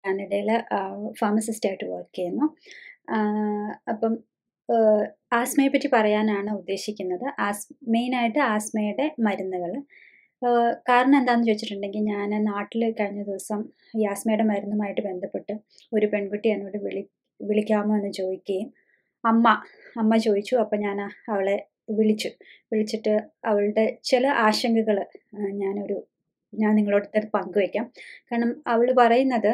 കാനഡയിൽ ഫാർമസിസ്റ്റായിട്ട് വർക്ക് ചെയ്യുന്നു അപ്പം ആസ്മയെ പറ്റി പറയാനാണ് ഉദ്ദേശിക്കുന്നത് ആസ് മെയിനായിട്ട് ആസ്മയുടെ മരുന്നുകൾ കാരണം എന്താണെന്ന് ചോദിച്ചിട്ടുണ്ടെങ്കിൽ ഞാൻ നാട്ടിൽ കഴിഞ്ഞ ദിവസം ഈ ആസ്മയുടെ മരുന്നുമായിട്ട് ബന്ധപ്പെട്ട് ഒരു പെൺകുട്ടി എന്നോട് വിളി വിളിക്കാമോ എന്ന് ചോദിക്കുകയും അമ്മ അമ്മ ചോദിച്ചു അപ്പം ഞാൻ അവളെ വിളിച്ചു വിളിച്ചിട്ട് അവളുടെ ചില ആശങ്കകൾ ഞാനൊരു ഞാൻ നിങ്ങളോട് പങ്കുവയ്ക്കാം കാരണം അവൾ പറയുന്നത്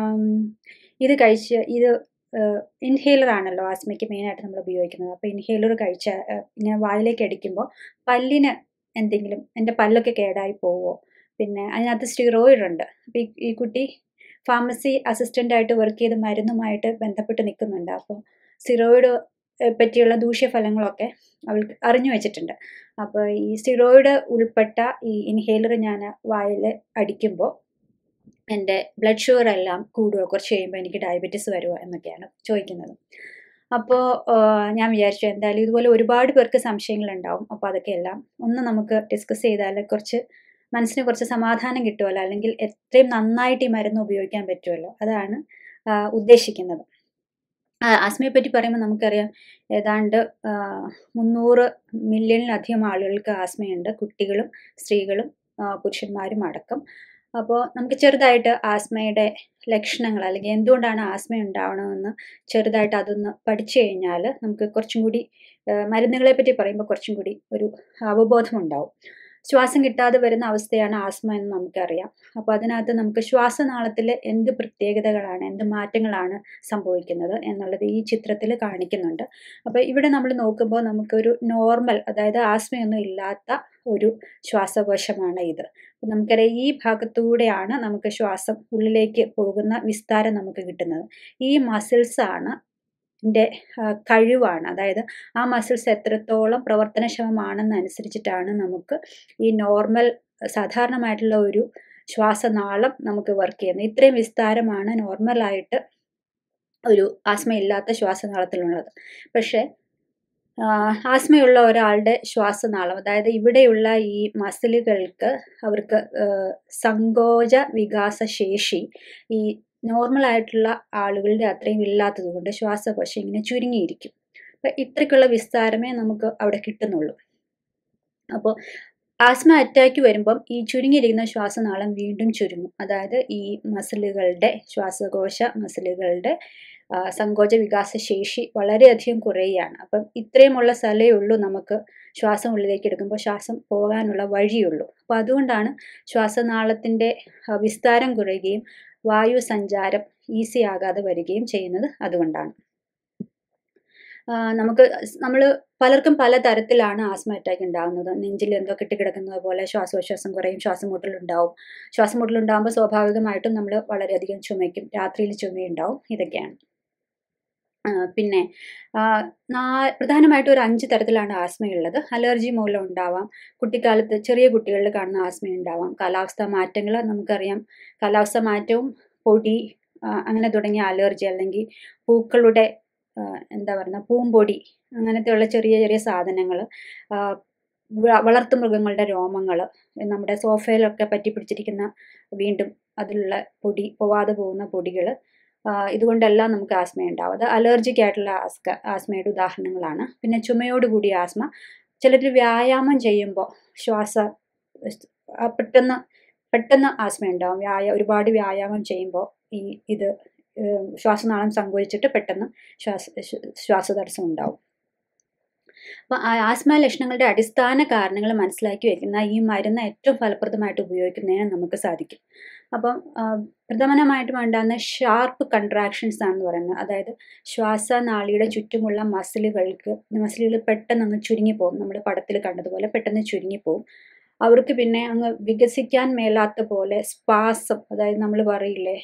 ഇത് കഴിച്ച് ഇത് ഇൻഹേലർ ആണല്ലോ ആസ്മയ്ക്ക് മെയിനായിട്ട് നമ്മൾ ഉപയോഗിക്കുന്നത് അപ്പോൾ ഇൻഹേലർ കഴിച്ച ഇങ്ങനെ വായിലേക്ക് അടിക്കുമ്പോൾ പല്ലിന് എന്തെങ്കിലും എൻ്റെ പല്ലൊക്കെ കേടായി പോവോ പിന്നെ അതിനകത്ത് സ്റ്റിറോയിഡ് ഉണ്ട് അപ്പോൾ ഈ ഈ കുട്ടി ഫാർമസി അസിസ്റ്റൻ്റായിട്ട് വർക്ക് ചെയ്ത് മരുന്നുമായിട്ട് ബന്ധപ്പെട്ട് നിൽക്കുന്നുണ്ട് അപ്പോൾ സ്റ്റിറോയിഡ് പറ്റിയുള്ള ദൂഷ്യഫലങ്ങളൊക്കെ അവൾക്ക് അറിഞ്ഞു വെച്ചിട്ടുണ്ട് അപ്പോൾ ഈ സ്റ്റിറോയിഡ് ഉൾപ്പെട്ട ഈ ഇൻഹേലർ ഞാൻ വായിൽ അടിക്കുമ്പോൾ എൻ്റെ ബ്ലഡ് ഷുഗർ എല്ലാം കൂടുകയോ കുറച്ച് കഴിയുമ്പോൾ എനിക്ക് ഡയബറ്റീസ് വരുമോ എന്നൊക്കെയാണ് ചോദിക്കുന്നത് അപ്പോൾ ഞാൻ വിചാരിച്ചു എന്തായാലും ഇതുപോലെ ഒരുപാട് പേർക്ക് സംശയങ്ങളുണ്ടാവും അപ്പോൾ അതൊക്കെ എല്ലാം ഒന്ന് നമുക്ക് ഡിസ്കസ് ചെയ്താൽ കുറച്ച് മനസ്സിന് കുറച്ച് സമാധാനം കിട്ടുമല്ലോ അല്ലെങ്കിൽ എത്രയും നന്നായിട്ട് ഈ മരുന്ന് ഉപയോഗിക്കാൻ പറ്റുമല്ലോ അതാണ് ഉദ്ദേശിക്കുന്നത് ആസ്മയെ പറ്റി പറയുമ്പോൾ നമുക്കറിയാം ഏതാണ്ട് മുന്നൂറ് മില്യണിലധികം ആളുകൾക്ക് ആസ്മയുണ്ട് കുട്ടികളും സ്ത്രീകളും പുരുഷന്മാരും അടക്കം അപ്പോൾ നമുക്ക് ചെറുതായിട്ട് ആസ്മയുടെ ലക്ഷണങ്ങൾ അല്ലെങ്കിൽ എന്തുകൊണ്ടാണ് ആസ്മ ഉണ്ടാവണമെന്ന് ചെറുതായിട്ട് അതൊന്ന് പഠിച്ചു കഴിഞ്ഞാൽ നമുക്ക് കുറച്ചും കൂടി മരുന്നുകളെ പറ്റി പറയുമ്പോൾ കുറച്ചും കൂടി ഒരു അവബോധം ഉണ്ടാവും ശ്വാസം കിട്ടാതെ വരുന്ന അവസ്ഥയാണ് ആസ്മ എന്ന് നമുക്കറിയാം അപ്പോൾ അതിനകത്ത് നമുക്ക് ശ്വാസനാളത്തിൽ എന്ത് പ്രത്യേകതകളാണ് എന്ത് മാറ്റങ്ങളാണ് സംഭവിക്കുന്നത് എന്നുള്ളത് ഈ ചിത്രത്തിൽ കാണിക്കുന്നുണ്ട് അപ്പോൾ ഇവിടെ നമ്മൾ നോക്കുമ്പോൾ നമുക്കൊരു നോർമൽ അതായത് ആസ്മയൊന്നും ഇല്ലാത്ത ഒരു ശ്വാസകോശമാണ് ഇത് അപ്പം നമുക്കറിയാം ഈ ഭാഗത്തൂടെയാണ് നമുക്ക് ശ്വാസം ഉള്ളിലേക്ക് പോകുന്ന വിസ്താരം നമുക്ക് കിട്ടുന്നത് ഈ മസിൽസ് ആണ് ൻ്റെ കഴിവാണ് അതായത് ആ മസിൽസ് എത്രത്തോളം പ്രവർത്തനക്ഷമമാണെന്നനുസരിച്ചിട്ടാണ് നമുക്ക് ഈ നോർമൽ സാധാരണമായിട്ടുള്ള ഒരു ശ്വാസനാളം നമുക്ക് വർക്ക് ചെയ്യുന്നത് ഇത്രയും വിസ്താരമാണ് നോർമലായിട്ട് ഒരു ആസ്മയില്ലാത്ത ശ്വാസനാളത്തിലുള്ളത് പക്ഷേ ആസ്മയുള്ള ഒരാളുടെ ശ്വാസനാളം അതായത് ഇവിടെയുള്ള ഈ മസിലുകൾക്ക് അവർക്ക് സങ്കോച വികാസ ശേഷി ഈ നോർമൽ ആയിട്ടുള്ള ആളുകളുടെ അത്രയും ഇല്ലാത്തത് കൊണ്ട് ശ്വാസകോശം ഇങ്ങനെ ചുരുങ്ങിയിരിക്കും അപ്പം ഇത്രയ്ക്കുള്ള വിസ്താരമേ നമുക്ക് അവിടെ കിട്ടുന്നുള്ളൂ അപ്പോൾ ആസ്മ അറ്റാക്ക് വരുമ്പം ഈ ചുരുങ്ങിയിരിക്കുന്ന ശ്വാസനാളം വീണ്ടും ചുരുങ്ങും അതായത് ഈ മസിലുകളുടെ ശ്വാസകോശ മസിലുകളുടെ സങ്കോച വികാസ ശേഷി വളരെയധികം കുറയുകയാണ് അപ്പം ഇത്രയുമുള്ള സ്ഥലമേ ഉള്ളൂ നമുക്ക് ശ്വാസം ഉള്ളിലേക്ക് എടുക്കുമ്പോൾ ശ്വാസം പോകാനുള്ള വഴിയുള്ളൂ അപ്പോൾ അതുകൊണ്ടാണ് ശ്വാസനാളത്തിൻ്റെ വിസ്താരം കുറയുകയും വായു സഞ്ചാരം ഈസി ആകാതെ വരികയും ചെയ്യുന്നത് അതുകൊണ്ടാണ് നമുക്ക് നമ്മൾ പലർക്കും പല തരത്തിലാണ് ആസ്മ അറ്റാക്ക് ഉണ്ടാകുന്നത് നെഞ്ചിൽ എന്തോ കെട്ടിക്കിടക്കുന്നത് പോലെ ശ്വാസോച്ഛ്വാസം കുറയും ശ്വാസം മുട്ടലുണ്ടാവും ശ്വാസം മുട്ടലുണ്ടാകുമ്പോൾ സ്വാഭാവികമായിട്ടും നമ്മൾ വളരെയധികം ചുമയ്ക്കും രാത്രിയിൽ ചുമയുണ്ടാവും ഇതൊക്കെയാണ് പിന്നെ പ്രധാനമായിട്ടും ഒരു അഞ്ച് തരത്തിലാണ് ആസ്മയുള്ളത് അലർജി മൂലം ഉണ്ടാവാം കുട്ടിക്കാലത്ത് ചെറിയ കുട്ടികളിൽ കാണുന്ന ആസ്മ ഉണ്ടാവാം കാലാവസ്ഥ മാറ്റങ്ങൾ നമുക്കറിയാം കാലാവസ്ഥ മാറ്റവും പൊടി അങ്ങനെ തുടങ്ങിയ അലർജി അല്ലെങ്കിൽ പൂക്കളുടെ എന്താ പറയുക പൂമ്പൊടി അങ്ങനത്തെയുള്ള ചെറിയ ചെറിയ സാധനങ്ങൾ വളർത്തു മൃഗങ്ങളുടെ രോമങ്ങൾ നമ്മുടെ സോഫയിലൊക്കെ പറ്റി പിടിച്ചിരിക്കുന്ന വീണ്ടും അതിലുള്ള പൊടി പോവാതെ പോകുന്ന പൊടികൾ ഇതുകൊണ്ടെല്ലാം നമുക്ക് ആസ്മ ഉണ്ടാവും അത് അലർജിക് ആയിട്ടുള്ള ആസ്ക ആസ്മയുടെ ഉദാഹരണങ്ങളാണ് പിന്നെ ചുമയോട് ആസ്മ ചിലർ വ്യായാമം ചെയ്യുമ്പോൾ ശ്വാസ പെട്ടെന്ന് പെട്ടെന്ന് ആസ്മ ഉണ്ടാവും വ്യായ ഒരുപാട് വ്യായാമം ചെയ്യുമ്പോൾ ഈ ഇത് ശ്വാസനാളം സങ്കോചിച്ചിട്ട് പെട്ടെന്ന് ശ്വാസ ശ്വാസതടസ്സം ഉണ്ടാവും അപ്പോൾ ആസ്മ ലക്ഷണങ്ങളുടെ അടിസ്ഥാന കാരണങ്ങൾ മനസ്സിലാക്കി വെക്കുന്ന ഈ മരുന്ന് ഏറ്റവും ഫലപ്രദമായിട്ട് ഉപയോഗിക്കുന്നതിന് നമുക്ക് സാധിക്കും അപ്പം പ്രധാനമായിട്ടും ഉണ്ടാകുന്ന ഷാർപ്പ് കൺട്രാക്ഷൻസ് ആണെന്ന് പറയുന്നത് അതായത് ശ്വാസനാളിയുടെ ചുറ്റുമുള്ള മസിലുകൾക്ക് മസിലുകൾ പെട്ടെന്ന് അങ്ങ് ചുരുങ്ങിപ്പോകും നമ്മൾ പടത്തിൽ കണ്ടതുപോലെ പെട്ടെന്ന് ചുരുങ്ങിപ്പോകും അവർക്ക് പിന്നെ അങ്ങ് വികസിക്കാൻ മേലാത്ത പോലെ സ്പാസം അതായത് നമ്മൾ പറയില്ലേ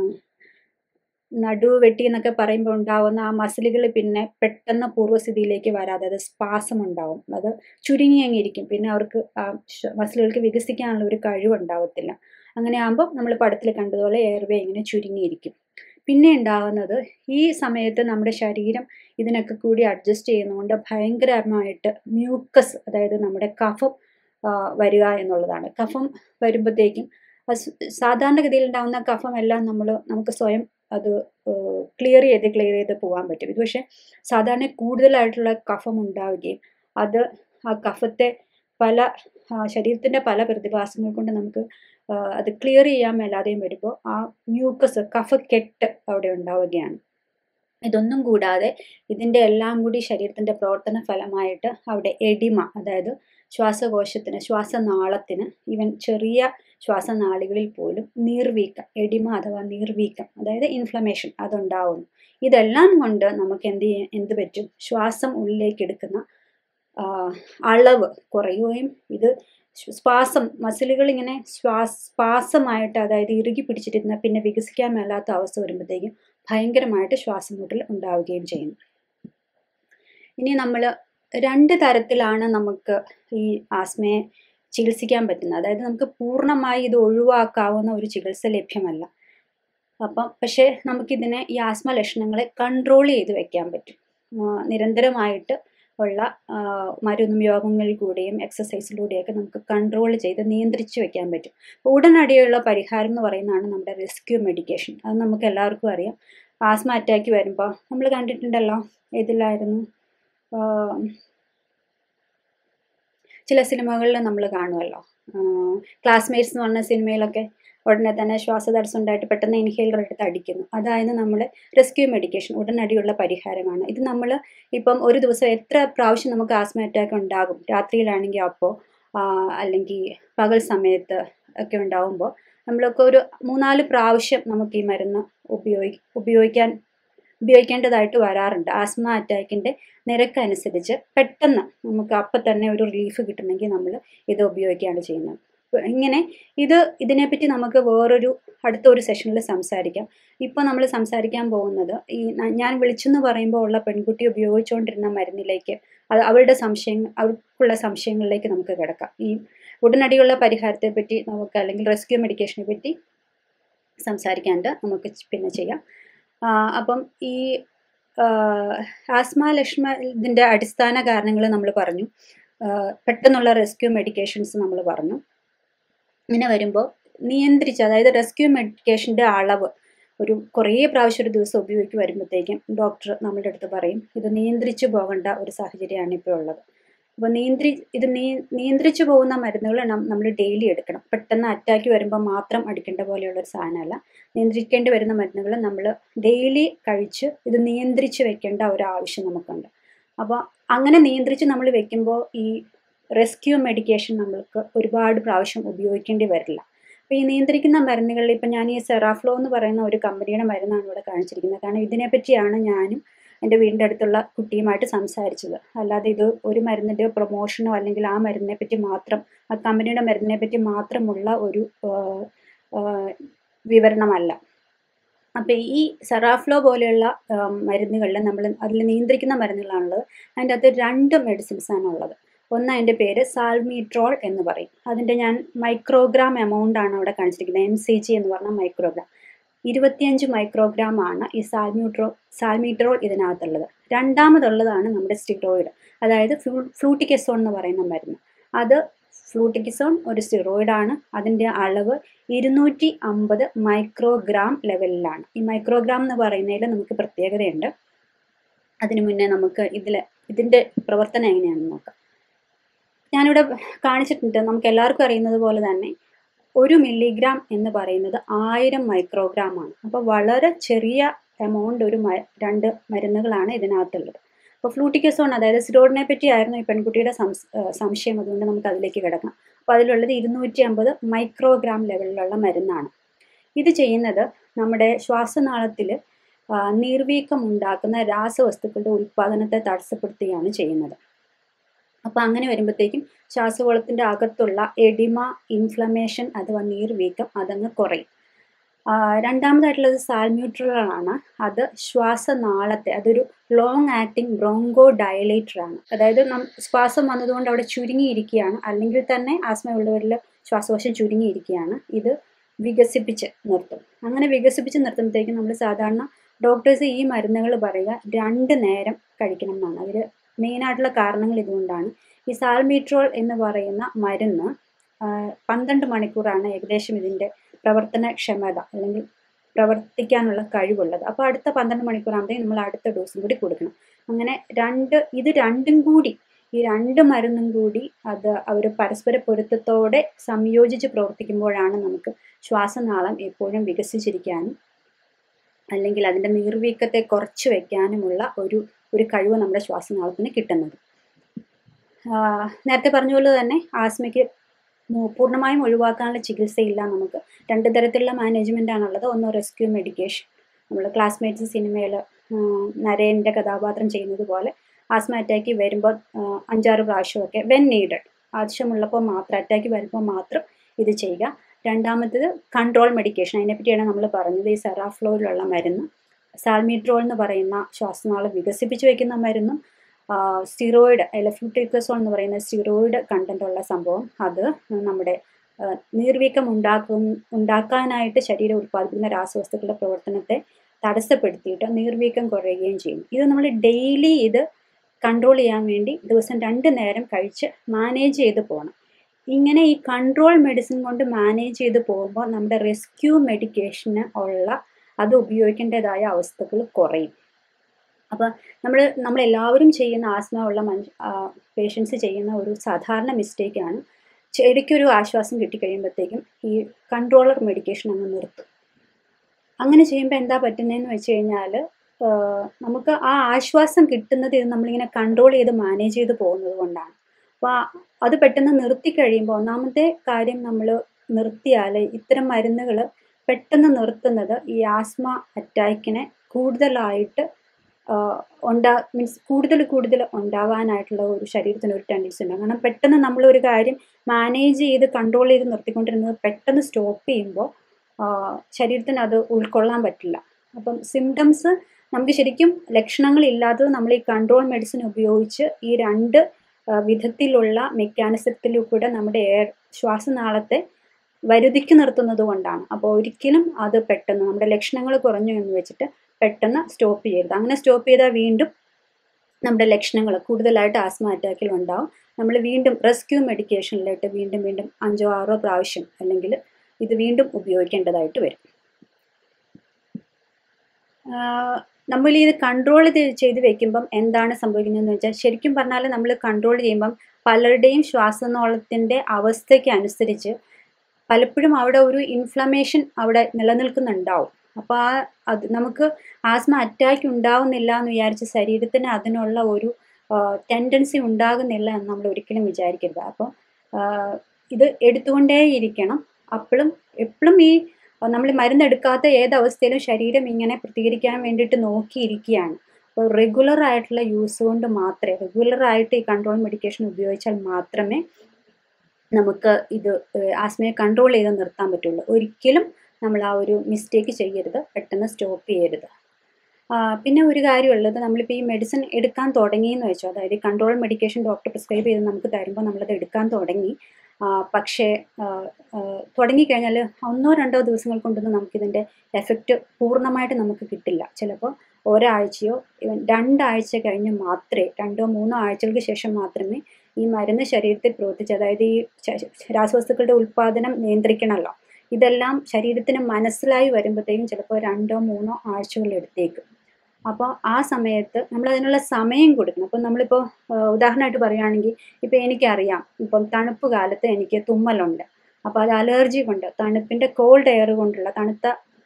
നടു വെട്ടി എന്നൊക്കെ പറയുമ്പോൾ ഉണ്ടാവുന്ന ആ മസിലുകൾ പിന്നെ പെട്ടെന്ന് പൂർവ്വസ്ഥിതിയിലേക്ക് വരാതെ അത് സ്പാസം ഉണ്ടാവും അത് ചുരുങ്ങി അങ്ങിരിക്കും പിന്നെ അവർക്ക് ആ മസിലുകൾക്ക് വികസിക്കാനുള്ള ഒരു കഴിവ് ഉണ്ടാവത്തില്ല അങ്ങനെ ആകുമ്പോൾ നമ്മൾ പടത്തിൽ കണ്ടതുപോലെ എയർവേ ഇങ്ങനെ ചുരുങ്ങിയിരിക്കും പിന്നെ ഉണ്ടാകുന്നത് ഈ സമയത്ത് നമ്മുടെ ശരീരം ഇതിനൊക്കെ കൂടി അഡ്ജസ്റ്റ് ചെയ്യുന്നതുകൊണ്ട് ഭയങ്കരമായിട്ട് മ്യൂക്കസ് അതായത് നമ്മുടെ കഫം വരിക എന്നുള്ളതാണ് കഫം വരുമ്പോഴത്തേക്കും സാധാരണഗതിയിൽ ഉണ്ടാകുന്ന കഫം എല്ലാം നമ്മൾ നമുക്ക് സ്വയം അത് ക്ലിയർ ചെയ്ത് ക്ലിയർ ചെയ്ത് പോകാൻ പറ്റും ഇത് പക്ഷേ സാധാരണ കൂടുതലായിട്ടുള്ള കഫം ഉണ്ടാവുകയും അത് ആ കഫത്തെ പല ശരീരത്തിൻ്റെ പല പ്രതിഭാസങ്ങൾ കൊണ്ട് നമുക്ക് അത് ക്ലിയർ ചെയ്യാൻ മേലാതെയും വരുമ്പോൾ ആ മ്യൂക്കസ് കഫക്കെട്ട് അവിടെ ഉണ്ടാവുകയാണ് ഇതൊന്നും കൂടാതെ ഇതിൻ്റെ എല്ലാം കൂടി ശരീരത്തിൻ്റെ പ്രവർത്തന ഫലമായിട്ട് അവിടെ എഡിമ അതായത് ശ്വാസകോശത്തിന് ശ്വാസനാളത്തിന് ഈവൻ ചെറിയ ശ്വാസനാളികളിൽ പോലും നീർവീക്കം എഡിമ അഥവാ നീർവീക്കം അതായത് ഇൻഫ്ലമേഷൻ അതുണ്ടാവുന്നു ഇതെല്ലാം കൊണ്ട് നമുക്ക് എന്ത് ചെയ്യാൻ എന്ത് പറ്റും ശ്വാസം ഉള്ളിലേക്ക് എടുക്കുന്ന അളവ് കുറയുകയും ഇത് ശ്വാസം മസിലുകൾ ഇങ്ങനെ ശ്വാസ ശ്വാസമായിട്ട് അതായത് ഇറുകി പിടിച്ചിരുന്ന പിന്നെ വികസിക്കാൻ മേലാത്ത അവസ്ഥ വരുമ്പോഴത്തേക്കും ഭയങ്കരമായിട്ട് ശ്വാസം മുട്ടൽ ഉണ്ടാവുകയും ചെയ്യുന്നു ഇനി നമ്മൾ രണ്ട് തരത്തിലാണ് നമുക്ക് ഈ ആസ്മയെ ചികിത്സിക്കാൻ പറ്റുന്നത് അതായത് നമുക്ക് പൂർണ്ണമായി ഇത് ഒഴിവാക്കാവുന്ന ഒരു ചികിത്സ ലഭ്യമല്ല അപ്പം പക്ഷേ നമുക്കിതിനെ ഈ ആസ്മ ലക്ഷണങ്ങളെ കൺട്രോൾ ചെയ്ത് വെക്കാൻ പറ്റും നിരന്തരമായിട്ട് ഉള്ള മരുന്നും യോഗങ്ങളിൽ കൂടെയും എക്സസൈസിലൂടെയൊക്കെ നമുക്ക് കൺട്രോൾ ചെയ്ത് നിയന്ത്രിച്ച് വെക്കാൻ പറ്റും ഉടനടിയുള്ള പരിഹാരം എന്ന് പറയുന്നതാണ് നമ്മുടെ റെസ്ക്യൂ മെഡിക്കേഷൻ അത് നമുക്ക് എല്ലാവർക്കും അറിയാം ആസ്മ അറ്റാക്ക് വരുമ്പോൾ നമ്മൾ കണ്ടിട്ടുണ്ടല്ലോ ഇതിലായിരുന്നു ചില സിനിമകളിൽ നമ്മൾ കാണുമല്ലോ ക്ലാസ്മേറ്റ്സ് എന്ന് പറഞ്ഞ സിനിമയിലൊക്കെ ഉടനെ തന്നെ ശ്വാസതടസ്സം ഉണ്ടായിട്ട് പെട്ടെന്ന് ഇൻഹേലർ എടുത്ത് അടിക്കുന്നു അതായത് നമ്മുടെ റെസ്ക്യൂ മെഡിക്കേഷൻ ഉടനടിയുള്ള പരിഹാരമാണ് ഇത് നമ്മൾ ഇപ്പം ഒരു ദിവസം എത്ര പ്രാവശ്യം നമുക്ക് ആസ്മ അറ്റാക്ക് ഉണ്ടാകും രാത്രിയിലാണെങ്കിൽ അപ്പോൾ അല്ലെങ്കിൽ പകൽ സമയത്ത് ഒക്കെ ഉണ്ടാകുമ്പോൾ നമ്മളൊക്കെ ഒരു മൂന്നാല് പ്രാവശ്യം നമുക്ക് ഈ മരുന്ന് ഉപയോഗി ഉപയോഗിക്കാൻ ഉപയോഗിക്കേണ്ടതായിട്ട് വരാറുണ്ട് ആസ്മ അറ്റാക്കിൻ്റെ നിരക്കനുസരിച്ച് പെട്ടെന്ന് നമുക്ക് അപ്പം തന്നെ ഒരു റിലീഫ് കിട്ടണമെങ്കിൽ നമ്മൾ ഇത് ഉപയോഗിക്കുകയാണ് ചെയ്യുന്നത് ഇങ്ങനെ ഇത് ഇതിനെപ്പറ്റി നമുക്ക് വേറൊരു അടുത്തൊരു സെഷനിൽ സംസാരിക്കാം ഇപ്പോൾ നമ്മൾ സംസാരിക്കാൻ പോകുന്നത് ഈ ഞാൻ വിളിച്ചെന്ന് പറയുമ്പോൾ ഉള്ള പെൺകുട്ടി ഉപയോഗിച്ചുകൊണ്ടിരുന്ന മരുന്നിലേക്ക് അത് അവളുടെ സംശയം അവർക്കുള്ള സംശയങ്ങളിലേക്ക് നമുക്ക് കിടക്കാം ഈ ഉടനടിയുള്ള പരിഹാരത്തെ പറ്റി നമുക്ക് അല്ലെങ്കിൽ റെസ്ക്യൂ മെഡിക്കേഷനെ പറ്റി സംസാരിക്കാണ്ട് നമുക്ക് പിന്നെ ചെയ്യാം അപ്പം ഈ ആസ്മ ലക്ഷ്മ ഇതിൻ്റെ അടിസ്ഥാന കാരണങ്ങൾ നമ്മൾ പറഞ്ഞു പെട്ടെന്നുള്ള റെസ്ക്യൂ മെഡിക്കേഷൻസ് നമ്മൾ പറഞ്ഞു ഇങ്ങനെ വരുമ്പോൾ നിയന്ത്രിച്ച് അതായത് റെസ്ക്യൂ മെഡിക്കേഷൻ്റെ അളവ് ഒരു കുറേ പ്രാവശ്യം ഒരു ദിവസം ഉപയോഗിച്ച് വരുമ്പോഴത്തേക്കും ഡോക്ടർ നമ്മളുടെ അടുത്ത് പറയും ഇത് നിയന്ത്രിച്ചു പോകേണ്ട ഒരു സാഹചര്യമാണ് ഇപ്പോൾ ഉള്ളത് അപ്പോൾ നിയന്ത്രി ഇത് നിയന്ത്രിച്ചു പോകുന്ന മരുന്നുകൾ നമ്മൾ ഡെയിലി എടുക്കണം പെട്ടെന്ന് അറ്റാക്ക് വരുമ്പോൾ മാത്രം അടിക്കേണ്ട പോലെയുള്ള ഒരു സാധനമല്ല നിയന്ത്രിക്കേണ്ടി വരുന്ന മരുന്നുകൾ നമ്മൾ ഡെയിലി കഴിച്ച് ഇത് നിയന്ത്രിച്ച് വെക്കേണ്ട ഒരു ആവശ്യം നമുക്കുണ്ട് അപ്പോൾ അങ്ങനെ നിയന്ത്രിച്ച് നമ്മൾ വെക്കുമ്പോൾ ഈ റെസ്ക്യൂ മെഡിക്കേഷൻ നമ്മൾക്ക് ഒരുപാട് പ്രാവശ്യം ഉപയോഗിക്കേണ്ടി വരില്ല അപ്പോൾ ഈ നിയന്ത്രിക്കുന്ന മരുന്നുകളിൽ ഇപ്പം ഞാൻ ഈ സെറാഫ്ലോ എന്ന് പറയുന്ന ഒരു കമ്പനിയുടെ മരുന്നാണ് ഇവിടെ കാണിച്ചിരിക്കുന്നത് കാരണം ഇതിനെപ്പറ്റിയാണ് ഞാനും എൻ്റെ വീടിൻ്റെ അടുത്തുള്ള കുട്ടിയുമായിട്ട് സംസാരിച്ചത് അല്ലാതെ ഇത് ഒരു മരുന്നിൻ്റെ പ്രൊമോഷനോ അല്ലെങ്കിൽ ആ മരുന്നിനെ പറ്റി മാത്രം ആ കമ്പനിയുടെ മരുന്നിനെ പറ്റി മാത്രമുള്ള ഒരു വിവരണമല്ല അപ്പോൾ ഈ സെറാഫ്ലോ പോലെയുള്ള മരുന്നുകളിൽ നമ്മൾ അതിൽ നിയന്ത്രിക്കുന്ന മരുന്നുകളാണുള്ളത് അതിൻ്റെ അകത്ത് രണ്ട് മെഡിസിൻസ് ആണ് ഉള്ളത് ഒന്ന് അതിൻ്റെ പേര് സാൽമീട്രോൾ എന്ന് പറയും അതിൻ്റെ ഞാൻ മൈക്രോഗ്രാം എമൗണ്ട് ആണ് അവിടെ കാണിച്ചിരിക്കുന്നത് എം സി ജി എന്ന് പറഞ്ഞ മൈക്രോഗ്രാം ഇരുപത്തിയഞ്ച് മൈക്രോഗ്രാം ആണ് ഈ സാൽമ്യൂട്രോ സാൽമീട്രോൾ ഇതിനകത്തുള്ളത് രണ്ടാമതുള്ളതാണ് നമ്മുടെ സ്റ്റിറോയിഡ് അതായത് ഫ്ലൂ ഫ്ലൂട്ടിക്കസോൺ എന്ന് പറയുന്ന മരുന്ന് അത് ഫ്ലൂട്ടിക്കിസോൺ ഒരു സ്റ്റിറോയിഡാണ് അതിൻ്റെ അളവ് ഇരുന്നൂറ്റി അമ്പത് മൈക്രോഗ്രാം ലെവലിലാണ് ഈ മൈക്രോഗ്രാം എന്ന് പറയുന്നതിൽ നമുക്ക് പ്രത്യേകതയുണ്ട് അതിനു മുന്നേ നമുക്ക് ഇതിൽ ഇതിൻ്റെ പ്രവർത്തനം എങ്ങനെയാണെന്ന് നോക്കാം ഞാനിവിടെ കാണിച്ചിട്ടുണ്ട് നമുക്ക് എല്ലാവർക്കും അറിയുന്നത് പോലെ തന്നെ ഒരു മില്ലിഗ്രാം എന്ന് പറയുന്നത് ആയിരം മൈക്രോഗ്രാം ആണ് അപ്പോൾ വളരെ ചെറിയ എമൗണ്ട് ഒരു രണ്ട് മരുന്നുകളാണ് ഇതിനകത്തുള്ളത് അപ്പോൾ ഫ്ലൂട്ടിക്കസോൺ അതായത് സിറോഡിനെ പറ്റിയായിരുന്നു ഈ പെൺകുട്ടിയുടെ സംശയം അതുകൊണ്ട് നമുക്ക് അതിലേക്ക് കിടക്കാം അപ്പോൾ അതിലുള്ളത് ഇരുന്നൂറ്റി അമ്പത് മൈക്രോഗ്രാം ലെവലിലുള്ള മരുന്നാണ് ഇത് ചെയ്യുന്നത് നമ്മുടെ ശ്വാസനാളത്തിൽ നീർവീക്കം ഉണ്ടാക്കുന്ന രാസവസ്തുക്കളുടെ ഉൽപ്പാദനത്തെ തടസ്സപ്പെടുത്തുകയാണ് ചെയ്യുന്നത് അപ്പോൾ അങ്ങനെ വരുമ്പോഴത്തേക്കും ശ്വാസകോളത്തിൻ്റെ അകത്തുള്ള എഡിമ ഇൻഫ്ലമേഷൻ അഥവാ നീർവീക്കം അതങ്ങ് കുറയും രണ്ടാമതായിട്ടുള്ളത് സാൽമ്യൂട്രലാണ് അത് ശ്വാസനാളത്തെ അതൊരു ലോങ് ആക്ടിങ് ബ്രോങ്കോ ഡയലേറ്റർ ആണ് അതായത് നം ശ്വാസം വന്നതുകൊണ്ട് അവിടെ ചുരുങ്ങിയിരിക്കുകയാണ് അല്ലെങ്കിൽ തന്നെ ആസ്മയുള്ളവരിൽ ശ്വാസകോശം ചുരുങ്ങിയിരിക്കുകയാണ് ഇത് വികസിപ്പിച്ച് നിർത്തും അങ്ങനെ വികസിപ്പിച്ച് നിർത്തുമ്പോഴത്തേക്കും നമ്മൾ സാധാരണ ഡോക്ടേഴ്സ് ഈ മരുന്നുകൾ പറയുക രണ്ട് നേരം കഴിക്കണം എന്നാണ് അതിൽ മെയിനായിട്ടുള്ള കാരണങ്ങൾ ഇതുകൊണ്ടാണ് ഈ സാൽമീട്രോൾ എന്ന് പറയുന്ന മരുന്ന് പന്ത്രണ്ട് മണിക്കൂറാണ് ഏകദേശം ഇതിൻ്റെ പ്രവർത്തനക്ഷമത അല്ലെങ്കിൽ പ്രവർത്തിക്കാനുള്ള കഴിവുള്ളത് അപ്പോൾ അടുത്ത പന്ത്രണ്ട് മണിക്കൂറാകുമ്പോഴത്തേക്കും നമ്മൾ അടുത്ത ഡോസും കൂടി കൊടുക്കണം അങ്ങനെ രണ്ട് ഇത് രണ്ടും കൂടി ഈ രണ്ട് മരുന്നും കൂടി അത് അവർ പരസ്പര പൊരുത്തത്തോടെ സംയോജിച്ച് പ്രവർത്തിക്കുമ്പോഴാണ് നമുക്ക് ശ്വാസനാളം എപ്പോഴും വികസിച്ചിരിക്കാനും അല്ലെങ്കിൽ അതിൻ്റെ നീർവീക്കത്തെ കുറച്ച് വയ്ക്കാനുമുള്ള ഒരു ഒരു കഴിവ് നമ്മുടെ ശ്വാസനാളത്തിന് കിട്ടുന്നത് നേരത്തെ പറഞ്ഞ പോലെ തന്നെ ആസ്മയ്ക്ക് പൂർണ്ണമായും ഒഴിവാക്കാനുള്ള ചികിത്സയില്ല നമുക്ക് രണ്ട് തരത്തിലുള്ള മാനേജ്മെൻ്റ് ആണുള്ളത് ഒന്ന് റെസ്ക്യൂ മെഡിക്കേഷൻ നമ്മൾ ക്ലാസ്മേറ്റ്സ് സിനിമയിൽ നരേൻ്റെ കഥാപാത്രം ചെയ്യുന്നത് പോലെ ആസ്മ അറ്റാക്ക് വരുമ്പോൾ അഞ്ചാറ് പ്രാവശ്യമൊക്കെ വെൻ നീഡഡ് ആവശ്യമുള്ളപ്പോൾ മാത്രം അറ്റാക്ക് വരുമ്പോൾ മാത്രം ഇത് ചെയ്യുക രണ്ടാമത്തേത് കൺട്രോൾ മെഡിക്കേഷൻ അതിനെപ്പറ്റിയാണ് നമ്മൾ പറഞ്ഞത് ഈ സെറാഫ്ലോയിലുള്ള മരുന്ന് സാൽമീട്രോൾ എന്ന് പറയുന്ന ശ്വാസനാളം വികസിപ്പിച്ച് വയ്ക്കുന്ന മരുന്നും സ്റ്റിറോയിഡ് എലഫ്യൂട്ടിക്കസോൾ എന്ന് പറയുന്ന സ്റ്റിറോയിഡ് കണ്ടൻ്റ് ഉള്ള സംഭവം അത് നമ്മുടെ നീർവീക്കം ഉണ്ടാക്കും ഉണ്ടാക്കാനായിട്ട് ശരീരം ഉൽപ്പാദിപ്പിക്കുന്ന രാസവസ്തുക്കളുടെ പ്രവർത്തനത്തെ തടസ്സപ്പെടുത്തിയിട്ട് നീർവീക്കം കുറയുകയും ചെയ്യും ഇത് നമ്മൾ ഡെയിലി ഇത് കൺട്രോൾ ചെയ്യാൻ വേണ്ടി ദിവസം രണ്ട് നേരം കഴിച്ച് മാനേജ് ചെയ്ത് പോകണം ഇങ്ങനെ ഈ കൺട്രോൾ മെഡിസിൻ കൊണ്ട് മാനേജ് ചെയ്ത് പോകുമ്പോൾ നമ്മുടെ റെസ്ക്യൂ മെഡിക്കേഷന് ഉള്ള അത് ഉപയോഗിക്കേണ്ടതായ അവസ്ഥകൾ കുറയും അപ്പോൾ നമ്മൾ നമ്മളെല്ലാവരും ചെയ്യുന്ന ആസ്മ ഉള്ള മനുഷ്യ പേഷ്യൻസ് ചെയ്യുന്ന ഒരു സാധാരണ മിസ്റ്റേക്കാണ് ശരിക്കൊരു ആശ്വാസം കിട്ടിക്കഴിയുമ്പോഴത്തേക്കും ഈ കൺട്രോളർ മെഡിക്കേഷൻ അങ്ങ് നിർത്തും അങ്ങനെ ചെയ്യുമ്പോൾ എന്താ പറ്റുന്നതെന്ന് വെച്ച് കഴിഞ്ഞാൽ നമുക്ക് ആ ആശ്വാസം കിട്ടുന്നത് ഇത് നമ്മളിങ്ങനെ കൺട്രോൾ ചെയ്ത് മാനേജ് ചെയ്ത് പോകുന്നത് കൊണ്ടാണ് അപ്പോൾ അത് പെട്ടെന്ന് നിർത്തി കഴിയുമ്പോൾ ഒന്നാമത്തെ കാര്യം നമ്മൾ നിർത്തിയാൽ ഇത്തരം മരുന്നുകൾ പെട്ടെന്ന് നിർത്തുന്നത് ഈ ആസ്മ അറ്റാക്കിനെ കൂടുതലായിട്ട് ഉണ്ടാ മീൻസ് കൂടുതൽ കൂടുതൽ ഉണ്ടാവാനായിട്ടുള്ള ഒരു ശരീരത്തിന് ഒരു ടെൻഡൻസി ഉണ്ട് കാരണം പെട്ടെന്ന് നമ്മൾ ഒരു കാര്യം മാനേജ് ചെയ്ത് കൺട്രോൾ ചെയ്ത് നിർത്തിക്കൊണ്ടിരുന്നത് പെട്ടെന്ന് സ്റ്റോപ്പ് ചെയ്യുമ്പോൾ ശരീരത്തിന് അത് ഉൾക്കൊള്ളാൻ പറ്റില്ല അപ്പം സിംറ്റംസ് നമുക്ക് ശരിക്കും ലക്ഷണങ്ങളില്ലാത്തത് നമ്മൾ ഈ കൺട്രോൾ മെഡിസിൻ ഉപയോഗിച്ച് ഈ രണ്ട് വിധത്തിലുള്ള മെക്കാനിസത്തിലൂടെ നമ്മുടെ എയർ ശ്വാസനാളത്തെ വരുതിക്ക് നിർത്തുന്നത് കൊണ്ടാണ് അപ്പോൾ ഒരിക്കലും അത് പെട്ടെന്ന് നമ്മുടെ ലക്ഷണങ്ങൾ കുറഞ്ഞു എന്ന് വെച്ചിട്ട് പെട്ടെന്ന് സ്റ്റോപ്പ് ചെയ്യരുത് അങ്ങനെ സ്റ്റോപ്പ് ചെയ്താൽ വീണ്ടും നമ്മുടെ ലക്ഷണങ്ങൾ കൂടുതലായിട്ട് ആസ്മ അറ്റാക്കിൽ ഉണ്ടാവും നമ്മൾ വീണ്ടും റെസ്ക്യൂ മെഡിക്കേഷനിലായിട്ട് വീണ്ടും വീണ്ടും അഞ്ചോ ആറോ പ്രാവശ്യം അല്ലെങ്കിൽ ഇത് വീണ്ടും ഉപയോഗിക്കേണ്ടതായിട്ട് വരും നമ്മൾ ഇത് കൺട്രോൾ ചെയ്ത് വെക്കുമ്പം എന്താണ് സംഭവിക്കുന്നതെന്ന് വെച്ചാൽ ശരിക്കും പറഞ്ഞാൽ നമ്മൾ കൺട്രോൾ ചെയ്യുമ്പം പലരുടെയും ശ്വാസനാളത്തിൻ്റെ അവസ്ഥയ്ക്ക് അനുസരിച്ച് പലപ്പോഴും അവിടെ ഒരു ഇൻഫ്ലമേഷൻ അവിടെ നിലനിൽക്കുന്നുണ്ടാവും അപ്പോൾ ആ അത് നമുക്ക് ആസ്മ അറ്റാക്ക് ഉണ്ടാവുന്നില്ല എന്ന് വിചാരിച്ച് ശരീരത്തിന് അതിനുള്ള ഒരു ടെൻഡൻസി ഉണ്ടാകുന്നില്ല എന്ന് നമ്മൾ ഒരിക്കലും വിചാരിക്കരുത് അപ്പോൾ ഇത് എടുത്തുകൊണ്ടേയിരിക്കണം അപ്പോഴും എപ്പോഴും ഈ നമ്മൾ മരുന്നെടുക്കാത്ത ഏതവസ്ഥയിലും ശരീരം ഇങ്ങനെ പ്രതികരിക്കാൻ വേണ്ടിയിട്ട് നോക്കിയിരിക്കുകയാണ് അപ്പോൾ റെഗുലർ ആയിട്ടുള്ള യൂസ് കൊണ്ട് മാത്രമേ റെഗുലർ ആയിട്ട് ഈ കൺട്രോൾ മെഡിക്കേഷൻ ഉപയോഗിച്ചാൽ മാത്രമേ നമുക്ക് ഇത് ആസ്മയെ കൺട്രോൾ ചെയ്ത് നിർത്താൻ പറ്റുള്ളൂ ഒരിക്കലും നമ്മൾ ആ ഒരു മിസ്റ്റേക്ക് ചെയ്യരുത് പെട്ടെന്ന് സ്റ്റോപ്പ് ചെയ്യരുത് പിന്നെ ഒരു കാര്യമുള്ളത് നമ്മളിപ്പോൾ ഈ മെഡിസിൻ എടുക്കാൻ തുടങ്ങിയെന്ന് വെച്ചോ അതായത് കൺട്രോൾ മെഡിക്കേഷൻ ഡോക്ടർ പ്രിസ്ക്രൈബ് ചെയ്ത് നമുക്ക് തരുമ്പോൾ നമ്മളത് എടുക്കാൻ തുടങ്ങി പക്ഷേ തുടങ്ങിക്കഴിഞ്ഞാൽ ഒന്നോ രണ്ടോ ദിവസങ്ങൾ കൊണ്ടൊന്നും നമുക്കിതിൻ്റെ എഫക്റ്റ് പൂർണ്ണമായിട്ട് നമുക്ക് കിട്ടില്ല ചിലപ്പോൾ ഒരാഴ്ചയോ രണ്ടാഴ്ച കഴിഞ്ഞ് മാത്രമേ രണ്ടോ മൂന്നോ ആഴ്ചകൾക്ക് ശേഷം മാത്രമേ ഈ മരുന്ന് ശരീരത്തിൽ പ്രവർത്തിച്ച് അതായത് ഈ രാസവസ്തുക്കളുടെ ഉൽപ്പാദനം നിയന്ത്രിക്കണമല്ലോ ഇതെല്ലാം ശരീരത്തിന് മനസ്സിലായി വരുമ്പോഴത്തേക്കും ചിലപ്പോൾ രണ്ടോ മൂന്നോ ആഴ്ചകൾ എടുത്തേക്കും അപ്പോൾ ആ സമയത്ത് നമ്മൾ അതിനുള്ള സമയം കൊടുക്കണം അപ്പം നമ്മളിപ്പോൾ ഉദാഹരണമായിട്ട് പറയുകയാണെങ്കിൽ ഇപ്പോൾ എനിക്കറിയാം ഇപ്പം തണുപ്പ് കാലത്ത് എനിക്ക് തുമ്മലുണ്ട് അപ്പോൾ അത് അലർജി കൊണ്ട് തണുപ്പിൻ്റെ കോൾഡ് എയർ കൊണ്ടുള്ള തണുത്ത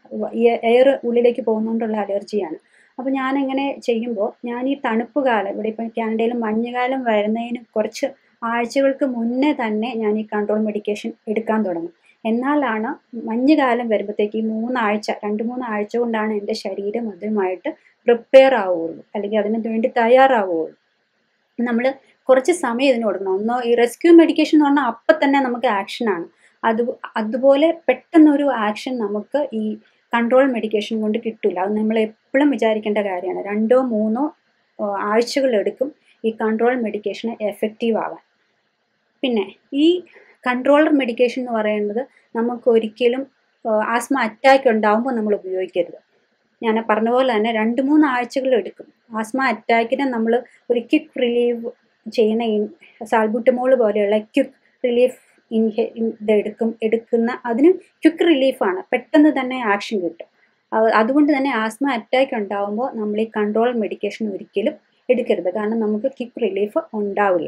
എയർ ഉള്ളിലേക്ക് പോകുന്നതുകൊണ്ടുള്ള അലർജിയാണ് അപ്പോൾ ഞാനിങ്ങനെ ചെയ്യുമ്പോൾ ഞാൻ ഈ തണുപ്പ് കാലം ഇവിടെ ഇപ്പം കാനഡയിൽ മഞ്ഞുകാലം വരുന്നതിന് കുറച്ച് ആഴ്ചകൾക്ക് മുന്നേ തന്നെ ഞാൻ ഈ കൺട്രോൾ മെഡിക്കേഷൻ എടുക്കാൻ തുടങ്ങും എന്നാലാണ് മഞ്ഞുകാലം വരുമ്പോഴത്തേക്ക് ഈ മൂന്നാഴ്ച രണ്ട് മൂന്ന് ആഴ്ച കൊണ്ടാണ് എൻ്റെ ശരീരം അതുമായിട്ട് പ്രിപ്പയർ ആവുകയുള്ളൂ അല്ലെങ്കിൽ അതിന് വേണ്ടി തയ്യാറാവുകയുള്ളൂ നമ്മൾ കുറച്ച് സമയം ഇതിന് കൊടുക്കണം ഒന്നോ ഈ റെസ്ക്യൂ മെഡിക്കേഷൻ എന്ന് പറഞ്ഞാൽ അപ്പം തന്നെ നമുക്ക് ആക്ഷനാണ് അത് അതുപോലെ പെട്ടെന്നൊരു ആക്ഷൻ നമുക്ക് ഈ കൺട്രോൾ മെഡിക്കേഷൻ കൊണ്ട് കിട്ടില്ല അത് നമ്മൾ എപ്പോഴും വിചാരിക്കേണ്ട കാര്യമാണ് രണ്ടോ മൂന്നോ ആഴ്ചകളെടുക്കും ഈ കൺട്രോൾ മെഡിക്കേഷൻ എഫക്റ്റീവ് ആവാൻ പിന്നെ ഈ കൺട്രോളർ മെഡിക്കേഷൻ എന്ന് പറയുന്നത് നമുക്ക് ഒരിക്കലും ആസ്മ അറ്റാക്ക് ഉണ്ടാകുമ്പോൾ നമ്മൾ ഉപയോഗിക്കരുത് ഞാൻ പറഞ്ഞ പോലെ തന്നെ രണ്ട് മൂന്ന് ആഴ്ചകൾ എടുക്കും ആസ്മ അറ്റാക്കിനെ നമ്മൾ ഒരു ക്വിക്ക് റിലീവ് ചെയ്യുന്ന സാൽബുട്ടമോൾ പോലെയുള്ള ക്വിക്ക് റിലീഫ് ഇൻഹെ ഇത് എടുക്കും എടുക്കുന്ന അതിന് ക്വിക്ക് റിലീഫാണ് പെട്ടെന്ന് തന്നെ ആക്ഷൻ കിട്ടും അത് അതുകൊണ്ട് തന്നെ ആസ്മ അറ്റാക്ക് ഉണ്ടാകുമ്പോൾ നമ്മൾ ഈ കൺട്രോൾ മെഡിക്കേഷൻ ഒരിക്കലും എടുക്കരുത് കാരണം നമുക്ക് ക്വിക്ക് റിലീഫ് ഉണ്ടാവില്ല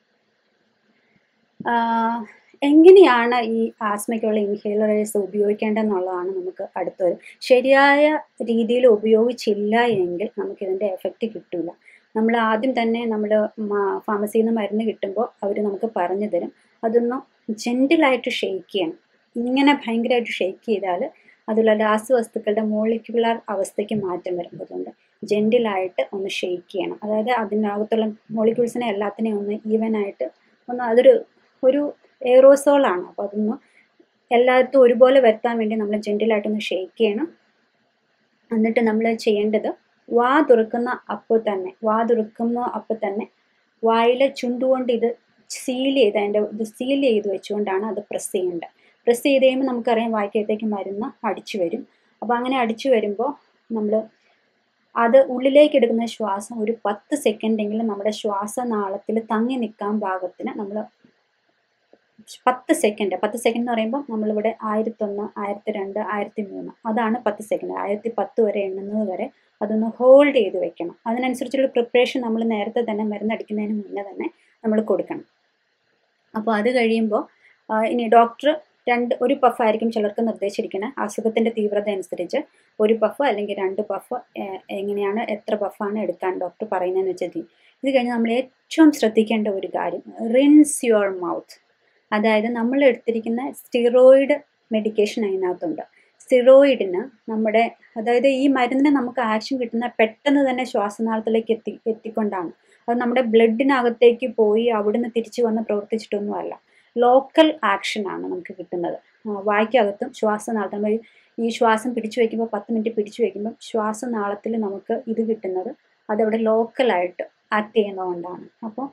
ആഹ് എങ്ങനെയാണ് ഈ ആസ്മയ്ക്കുള്ള ഇൻഹേലറേഴ്സ് ഉപയോഗിക്കേണ്ടതെന്നുള്ളതാണ് നമുക്ക് അടുത്തൊരു ശരിയായ രീതിയിൽ ഉപയോഗിച്ചില്ല എങ്കിൽ നമുക്കിതിൻ്റെ എഫക്റ്റ് കിട്ടില്ല നമ്മൾ ആദ്യം തന്നെ നമ്മൾ ഫാർമസിയിൽ നിന്ന് മരുന്ന് കിട്ടുമ്പോൾ അവർ നമുക്ക് പറഞ്ഞു തരും അതൊന്ന് ജെൻറ്റിലായിട്ട് ഷെയ്ക്ക് ചെയ്യണം ഇങ്ങനെ ഭയങ്കരമായിട്ട് ഷെയ്ക്ക് ചെയ്താൽ അതിലുള്ള രാസവസ്തുക്കളുടെ മോളിക്യുലർ അവസ്ഥയ്ക്ക് മാറ്റം വരും അതുകൊണ്ട് ജെൻറ്റിലായിട്ട് ഒന്ന് ഷെയ്ക്ക് ചെയ്യണം അതായത് അതിനകത്തുള്ള മോളിക്യൂൾസിനെ എല്ലാത്തിനെയും ഒന്ന് ഈവനായിട്ട് ഒന്ന് അതൊരു ഒരു എയറോസോളാണ് അപ്പോൾ അതൊന്ന് എല്ലായിടത്തും ഒരുപോലെ വരുത്താൻ വേണ്ടി നമ്മൾ ജെൻറ്റിലായിട്ടൊന്ന് ഷെയ്ക്ക് ചെയ്യണം എന്നിട്ട് നമ്മൾ ചെയ്യേണ്ടത് വാ തുറക്കുന്ന അപ്പോൾ തന്നെ വാ തുറക്കുന്ന അപ്പോൾ തന്നെ വായിലെ ചുണ്ടുകൊണ്ട് ഇത് സീൽ ചെയ്ത് അതിൻ്റെ ഇത് സീൽ ചെയ്ത് വെച്ചുകൊണ്ടാണ് അത് പ്രസ് ചെയ്യേണ്ടത് പ്രസ് ചെയ്ത് കഴിയുമ്പോൾ നമുക്കറിയാം വായിക്കകത്തേക്ക് മരുന്ന് അടിച്ചു വരും അപ്പോൾ അങ്ങനെ അടിച്ചു വരുമ്പോൾ നമ്മൾ അത് ഉള്ളിലേക്ക് എടുക്കുന്ന ശ്വാസം ഒരു പത്ത് സെക്കൻഡെങ്കിലും നമ്മുടെ ശ്വാസനാളത്തിൽ തങ്ങി നിൽക്കാൻ പാകത്തിന് നമ്മൾ പത്ത് സെക്കൻഡ് പത്ത് സെക്കൻഡ് എന്ന് പറയുമ്പോൾ നമ്മളിവിടെ ആയിരത്തൊന്ന് ആയിരത്തി രണ്ട് ആയിരത്തി മൂന്ന് അതാണ് പത്ത് സെക്കൻഡ് ആയിരത്തി പത്ത് വരെ എണ്ണുന്നത് വരെ അതൊന്ന് ഹോൾഡ് ചെയ്ത് വെക്കണം അതിനനുസരിച്ചുള്ള പ്രിപ്പറേഷൻ നമ്മൾ നേരത്തെ തന്നെ മരുന്നടിക്കുന്നതിന് മുന്നേ തന്നെ നമ്മൾ കൊടുക്കണം അപ്പോൾ അത് കഴിയുമ്പോൾ ഇനി ഡോക്ടർ രണ്ട് ഒരു പഫ് ആയിരിക്കും ചിലർക്ക് നിർദ്ദേശിച്ചിരിക്കുന്നത് അസുഖത്തിൻ്റെ തീവ്രത അനുസരിച്ച് ഒരു പഫ് അല്ലെങ്കിൽ രണ്ട് പഫ് എങ്ങനെയാണ് എത്ര പഫാണ് എടുക്കാൻ ഡോക്ടർ പറയുന്നതെന്ന് വെച്ചാൽ ഇത് കഴിഞ്ഞ് നമ്മൾ ഏറ്റവും ശ്രദ്ധിക്കേണ്ട ഒരു കാര്യം റിൻസ് യുവർ മൗത്ത് അതായത് നമ്മൾ എടുത്തിരിക്കുന്ന സ്റ്റിറോയിഡ് മെഡിക്കേഷൻ അതിനകത്തുണ്ട് സ്റ്റിറോയിഡിന് നമ്മുടെ അതായത് ഈ മരുന്നിന് നമുക്ക് ആക്ഷൻ കിട്ടുന്ന പെട്ടെന്ന് തന്നെ ശ്വാസനാളത്തിലേക്ക് എത്തി എത്തിക്കൊണ്ടാണ് അത് നമ്മുടെ ബ്ലഡിനകത്തേക്ക് പോയി അവിടുന്ന് തിരിച്ചു വന്ന് പ്രവർത്തിച്ചിട്ടൊന്നുമല്ല ലോക്കൽ ആക്ഷനാണ് നമുക്ക് കിട്ടുന്നത് വായ്ക്കകത്തും ശ്വാസനാളത്തിൽ നമ്മൾ ഈ ശ്വാസം പിടിച്ചു വയ്ക്കുമ്പോൾ പത്ത് മിനിറ്റ് പിടിച്ചു വയ്ക്കുമ്പോൾ ശ്വാസനാളത്തിൽ നമുക്ക് ഇത് കിട്ടുന്നത് അതവിടെ ലോക്കലായിട്ട് ആക്ട് ചെയ്യുന്നതുകൊണ്ടാണ് അപ്പോൾ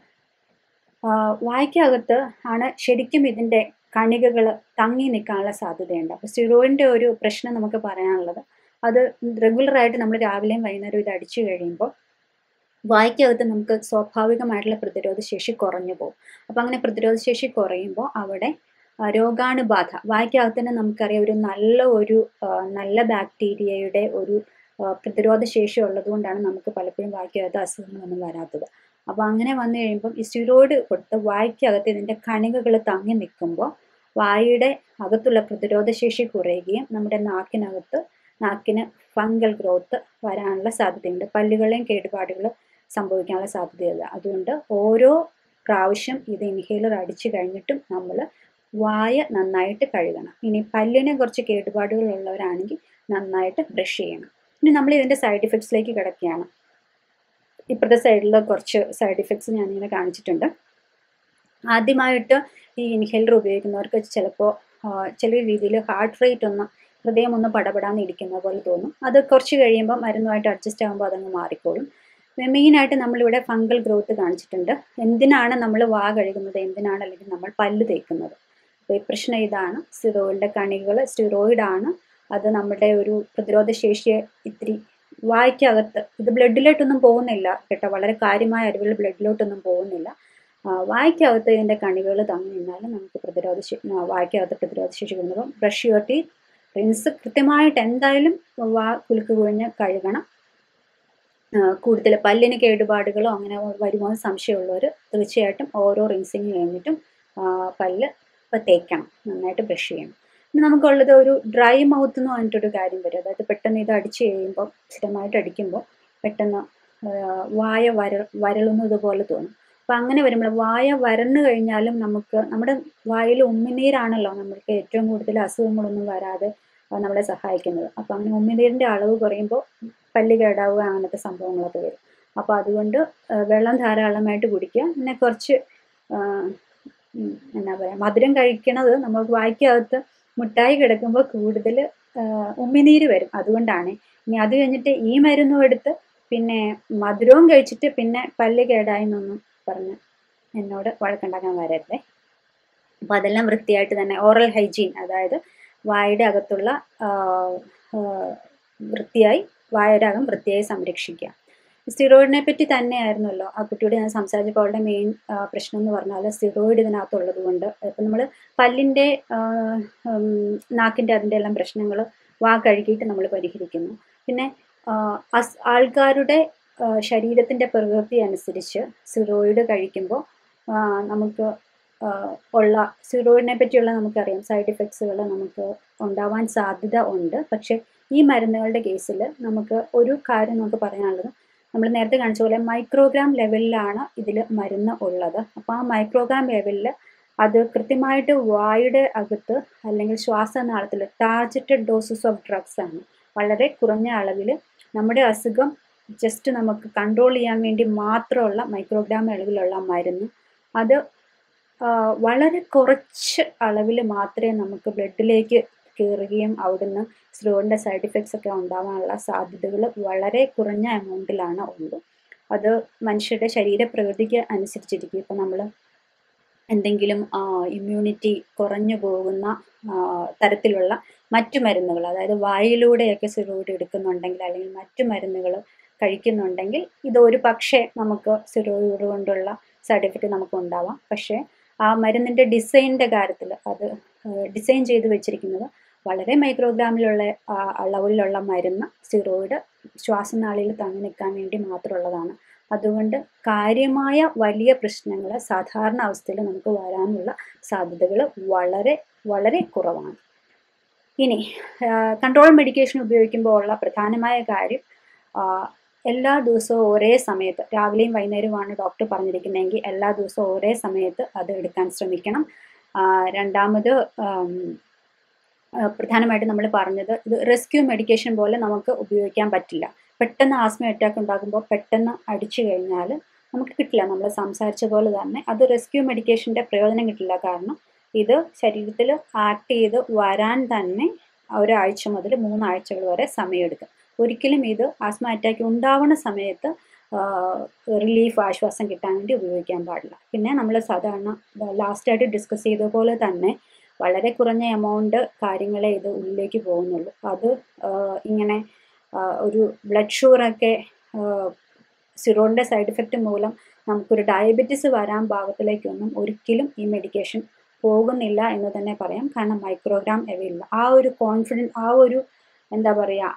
വായ്ക്കകത്ത് ആണ് ശരിക്കും ഇതിൻ്റെ കണികകൾ തങ്ങി നിൽക്കാനുള്ള സാധ്യതയുണ്ട് അപ്പോൾ സ്റ്റിറോയിഡിൻ്റെ ഒരു പ്രശ്നം നമുക്ക് പറയാനുള്ളത് അത് റെഗുലറായിട്ട് നമ്മൾ രാവിലെയും വൈകുന്നേരം ഇത് അടിച്ചു കഴിയുമ്പോൾ വായ്ക്കകത്ത് നമുക്ക് സ്വാഭാവികമായിട്ടുള്ള പ്രതിരോധ ശേഷി കുറഞ്ഞു പോകും അപ്പോൾ അങ്ങനെ പ്രതിരോധ ശേഷി കുറയുമ്പോൾ അവിടെ രോഗാണുബാധ വായ്ക്കകത്ത് തന്നെ നമുക്കറിയാം ഒരു നല്ല ഒരു നല്ല ബാക്ടീരിയയുടെ ഒരു പ്രതിരോധ ശേഷി ഉള്ളതുകൊണ്ടാണ് നമുക്ക് പലപ്പോഴും വായ്ക്കകത്ത് അസുഖങ്ങളൊന്നും വരാത്തത് അപ്പോൾ അങ്ങനെ വന്നു കഴിയുമ്പം ഈ സ്റ്റിറോയിഡ് കൊടുത്ത് വായ്ക്കകത്ത് ഇതിൻ്റെ കണികകൾ തങ്ങി നിൽക്കുമ്പോൾ വായുടെ അകത്തുള്ള പ്രതിരോധ ശേഷി കുറയുകയും നമ്മുടെ നാക്കിനകത്ത് നാക്കിന് ഫംഗൽ ഗ്രോത്ത് വരാനുള്ള സാധ്യതയുണ്ട് പല്ലുകളെയും കേടുപാടുകൾ സംഭവിക്കാനുള്ള സാധ്യതയില്ല അതുകൊണ്ട് ഓരോ പ്രാവശ്യം ഇത് ഇൻഹേലർ അടിച്ചു കഴിഞ്ഞിട്ടും നമ്മൾ വായ നന്നായിട്ട് കഴുകണം ഇനി പല്ലിന് കുറച്ച് കേടുപാടുകൾ ഉള്ളവരാണെങ്കിൽ നന്നായിട്ട് ബ്രഷ് ചെയ്യണം ഇനി നമ്മൾ ഇതിൻ്റെ സൈഡ് ഇഫക്ട്സിലേക്ക് കിടക്കുകയാണ് ഇപ്പുറത്തെ സൈഡിൽ കുറച്ച് സൈഡ് ഇഫക്ട്സ് ഞാനിങ്ങനെ കാണിച്ചിട്ടുണ്ട് ആദ്യമായിട്ട് ഈ ഇൻഹേലർ ഉപയോഗിക്കുന്നവർക്ക് ചിലപ്പോൾ ചില രീതിയിൽ ഹാർട്ട് റേറ്റ് ഒന്ന് ഹൃദയം ഒന്ന് പടപെടാന്ന് ഇരിക്കുന്ന പോലെ തോന്നും അത് കുറച്ച് കഴിയുമ്പോൾ മരുന്നുമായിട്ട് അഡ്ജസ്റ്റ് ആകുമ്പോൾ അതങ്ങ് മാറിക്കോളും മെയിനായിട്ട് നമ്മളിവിടെ ഫംഗൽ ഗ്രോത്ത് കാണിച്ചിട്ടുണ്ട് എന്തിനാണ് നമ്മൾ വാ കഴുകുന്നത് എന്തിനാണ് അല്ലെങ്കിൽ നമ്മൾ പല്ല് തേക്കുന്നത് അപ്പോൾ ഈ പ്രശ്നം ഇതാണ് സ്റ്റിറോയിഡിൻ്റെ കണികൾ സ്റ്റിറോയിഡാണ് അത് നമ്മുടെ ഒരു പ്രതിരോധ ശേഷിയെ ഇത്തിരി വായ്ക്കകത്ത് ഇത് ബ്ലഡിലോട്ടൊന്നും പോകുന്നില്ല കേട്ടോ വളരെ കാര്യമായ അറിവുകൾ ബ്ലഡിലോട്ടൊന്നും പോകുന്നില്ല വായ്ക്കകത്ത് ഇതിൻ്റെ കണികൾ തങ്ങി നിന്നാൽ നമുക്ക് പ്രതിരോധ വായ്ക്കകത്ത് പ്രതിരോധ ശേഷി കിട്ടുന്നതും ബ്രഷ് യുവർ ടീത്ത് റിൻസ് കൃത്യമായിട്ട് എന്തായാലും വാ കുലുക്ക് കുഴിഞ്ഞ് കഴുകണം കൂടുതൽ പല്ലിന് കേടുപാടുകളോ അങ്ങനെ വരുമോ എന്ന് സംശയമുള്ളവർ തീർച്ചയായിട്ടും ഓരോ റിൻസിങ് കഴിഞ്ഞിട്ടും പല്ല് തേക്കണം നന്നായിട്ട് ബ്രഷ് ചെയ്യണം പിന്നെ നമുക്കുള്ളത് ഒരു ഡ്രൈ മൗത്ത് എന്ന് പറഞ്ഞിട്ടൊരു കാര്യം വരും അതായത് പെട്ടെന്ന് ഇത് അടിച്ച് കഴിയുമ്പോൾ സ്ഥിരമായിട്ട് അടിക്കുമ്പോൾ പെട്ടെന്ന് വായ വര വരളുന്നത് പോലെ തോന്നും അപ്പം അങ്ങനെ വരുമ്പോൾ വായ വരന്നു കഴിഞ്ഞാലും നമുക്ക് നമ്മുടെ വായിൽ ഉമ്മിനീരാണല്ലോ നമ്മൾക്ക് ഏറ്റവും കൂടുതൽ അസുഖങ്ങളൊന്നും വരാതെ നമ്മളെ സഹായിക്കുന്നത് അപ്പം അങ്ങനെ ഉമ്മിനീരിൻ്റെ അളവ് കുറയുമ്പോൾ പല്ല് കേടാവുക അങ്ങനത്തെ സംഭവങ്ങളൊക്കെ വരും അപ്പോൾ അതുകൊണ്ട് വെള്ളം ധാരാളമായിട്ട് കുടിക്കുക പിന്നെ കുറച്ച് എന്നാ പറയുക മധുരം കഴിക്കണത് നമുക്ക് വായ്ക്കകത്ത് മുട്ടായി കിടക്കുമ്പോൾ കൂടുതൽ ഉമ്മിനീര് വരും അതുകൊണ്ടാണ് ഇനി അത് കഴിഞ്ഞിട്ട് ഈ മരുന്നും എടുത്ത് പിന്നെ മധുരവും കഴിച്ചിട്ട് പിന്നെ പല്ല് കേടായി എന്നൊന്നും പറഞ്ഞ് എന്നോട് വഴക്കുണ്ടാക്കാൻ വരരുതേ അപ്പോൾ അതെല്ലാം വൃത്തിയായിട്ട് തന്നെ ഓറൽ ഹൈജീൻ അതായത് വായുടെ അകത്തുള്ള വൃത്തിയായി വായുടെ അകം വൃത്തിയായി സംരക്ഷിക്കുക സ്റ്റിറോയിഡിനെ പറ്റി തന്നെയായിരുന്നല്ലോ ആ കുട്ടിയോട് ഞാൻ സംസാരിച്ചപ്പോൾ അവളുടെ മെയിൻ പ്രശ്നം എന്ന് പറഞ്ഞാൽ സ്റ്റിറോയിഡ് ഇതിനകത്തുള്ളത് കൊണ്ട് ഇപ്പം നമ്മൾ പല്ലിൻ്റെ നാക്കിൻ്റെ അതിൻ്റെ എല്ലാം പ്രശ്നങ്ങൾ വാ കഴുകിയിട്ട് നമ്മൾ പരിഹരിക്കുന്നു പിന്നെ അസ് ആൾക്കാരുടെ ശരീരത്തിൻ്റെ പ്രകൃതി അനുസരിച്ച് സ്റ്റിറോയിഡ് കഴിക്കുമ്പോൾ നമുക്ക് ഉള്ള സ്റ്റിറോയിഡിനെ പറ്റിയുള്ള നമുക്കറിയാം സൈഡ് ഇഫക്ട്സുകൾ നമുക്ക് ഉണ്ടാവാൻ സാധ്യത ഉണ്ട് പക്ഷേ ഈ മരുന്നുകളുടെ കേസിൽ നമുക്ക് ഒരു കാര്യം നമുക്ക് പറയാനുള്ളത് നമ്മൾ നേരത്തെ കാണിച്ച പോലെ മൈക്രോഗ്രാം ലെവലിലാണ് ഇതിൽ മരുന്ന് ഉള്ളത് അപ്പോൾ ആ മൈക്രോഗ്രാം ലെവലിൽ അത് കൃത്യമായിട്ട് വായുടെ അകത്ത് അല്ലെങ്കിൽ ശ്വാസനാളത്തിൽ ടാർജറ്റഡ് ഡോസസ് ഓഫ് ഡ്രഗ്സ് ആണ് വളരെ കുറഞ്ഞ അളവിൽ നമ്മുടെ അസുഖം ജസ്റ്റ് നമുക്ക് കൺട്രോൾ ചെയ്യാൻ വേണ്ടി മാത്രമുള്ള മൈക്രോഗ്രാം അളവിലുള്ള മരുന്ന് അത് വളരെ കുറച്ച് അളവിൽ മാത്രമേ നമുക്ക് ബ്ലഡിലേക്ക് കയറുകയും അവിടുന്ന് സ്ലോറിൻ്റെ സൈഡ് ഇഫക്ട്സ് ഒക്കെ ഉണ്ടാവാനുള്ള സാധ്യതകൾ വളരെ കുറഞ്ഞ എമൗണ്ടിലാണ് ഉള്ളത് അത് മനുഷ്യരുടെ ശരീരപ്രകൃതിക്ക് അനുസരിച്ചിരിക്കും ഇപ്പം നമ്മൾ എന്തെങ്കിലും ഇമ്മ്യൂണിറ്റി കുറഞ്ഞു പോകുന്ന തരത്തിലുള്ള മറ്റു മരുന്നുകൾ അതായത് വായിലൂടെയൊക്കെ സിറോയിഡ് എടുക്കുന്നുണ്ടെങ്കിൽ അല്ലെങ്കിൽ മറ്റു മരുന്നുകൾ കഴിക്കുന്നുണ്ടെങ്കിൽ ഇത് ഒരു പക്ഷേ നമുക്ക് സിറോയിഡ് കൊണ്ടുള്ള സൈഡ് എഫക്റ്റ് നമുക്ക് ഉണ്ടാവാം പക്ഷേ ആ മരുന്നിൻ്റെ ഡിസൈനിൻ്റെ കാര്യത്തിൽ അത് ഡിസൈൻ ചെയ്ത് വെച്ചിരിക്കുന്നത് വളരെ മൈക്രോഗ്രാമിലുള്ള അളവിലുള്ള മരുന്ന് സ്റ്റിറോയിഡ് ശ്വാസനാളിയിൽ തങ്ങി നിൽക്കാൻ വേണ്ടി മാത്രമുള്ളതാണ് അതുകൊണ്ട് കാര്യമായ വലിയ പ്രശ്നങ്ങൾ സാധാരണ അവസ്ഥയിൽ നമുക്ക് വരാനുള്ള സാധ്യതകൾ വളരെ വളരെ കുറവാണ് ഇനി കൺട്രോൾ മെഡിക്കേഷൻ ഉപയോഗിക്കുമ്പോൾ ഉള്ള പ്രധാനമായ കാര്യം എല്ലാ ദിവസവും ഒരേ സമയത്ത് രാവിലെയും വൈകുന്നേരവുമാണ് ഡോക്ടർ പറഞ്ഞിരിക്കുന്നതെങ്കിൽ എല്ലാ ദിവസവും ഒരേ സമയത്ത് അത് എടുക്കാൻ ശ്രമിക്കണം രണ്ടാമത് പ്രധാനമായിട്ടും നമ്മൾ പറഞ്ഞത് ഇത് റെസ്ക്യൂ മെഡിക്കേഷൻ പോലെ നമുക്ക് ഉപയോഗിക്കാൻ പറ്റില്ല പെട്ടെന്ന് ആസ്മ അറ്റാക്ക് ഉണ്ടാകുമ്പോൾ പെട്ടെന്ന് അടിച്ചു കഴിഞ്ഞാൽ നമുക്ക് കിട്ടില്ല നമ്മൾ സംസാരിച്ച പോലെ തന്നെ അത് റെസ്ക്യൂ മെഡിക്കേഷൻ്റെ പ്രയോജനം കിട്ടില്ല കാരണം ഇത് ശരീരത്തിൽ ആക്ട് ചെയ്ത് വരാൻ തന്നെ ഒരാഴ്ച മുതൽ മൂന്നാഴ്ചകൾ വരെ സമയമെടുക്കും ഒരിക്കലും ഇത് ആസ്മ അറ്റാക്ക് ഉണ്ടാവുന്ന സമയത്ത് റിലീഫ് ആശ്വാസം കിട്ടാൻ വേണ്ടി ഉപയോഗിക്കാൻ പാടില്ല പിന്നെ നമ്മൾ സാധാരണ ലാസ്റ്റായിട്ട് ഡിസ്കസ് ചെയ്ത പോലെ തന്നെ വളരെ കുറഞ്ഞ എമൗണ്ട് കാര്യങ്ങളെ ഇത് ഉള്ളിലേക്ക് പോകുന്നുള്ളൂ അത് ഇങ്ങനെ ഒരു ബ്ലഡ് ഷുഗറൊക്കെ സിറോണിൻ്റെ സൈഡ് ഇഫക്റ്റ് മൂലം നമുക്കൊരു ഡയബറ്റിസ് വരാൻ ഭാഗത്തിലേക്കൊന്നും ഒരിക്കലും ഈ മെഡിക്കേഷൻ പോകുന്നില്ല എന്ന് തന്നെ പറയാം കാരണം മൈക്രോഗ്രാം അവയില്ല ആ ഒരു കോൺഫിഡൻസ് ആ ഒരു എന്താ പറയുക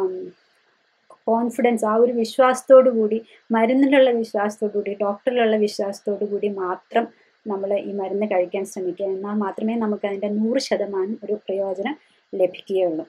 കോൺഫിഡൻസ് ആ ഒരു വിശ്വാസത്തോടു കൂടി മരുന്നിലുള്ള വിശ്വാസത്തോടു കൂടി ഡോക്ടറിലുള്ള വിശ്വാസത്തോടു കൂടി മാത്രം നമ്മൾ ഈ മരുന്ന് കഴിക്കാൻ ശ്രമിക്കുക എന്നാൽ മാത്രമേ നമുക്ക് അതിൻ്റെ നൂറ് ശതമാനം ഒരു പ്രയോജനം ലഭിക്കുകയുള്ളൂ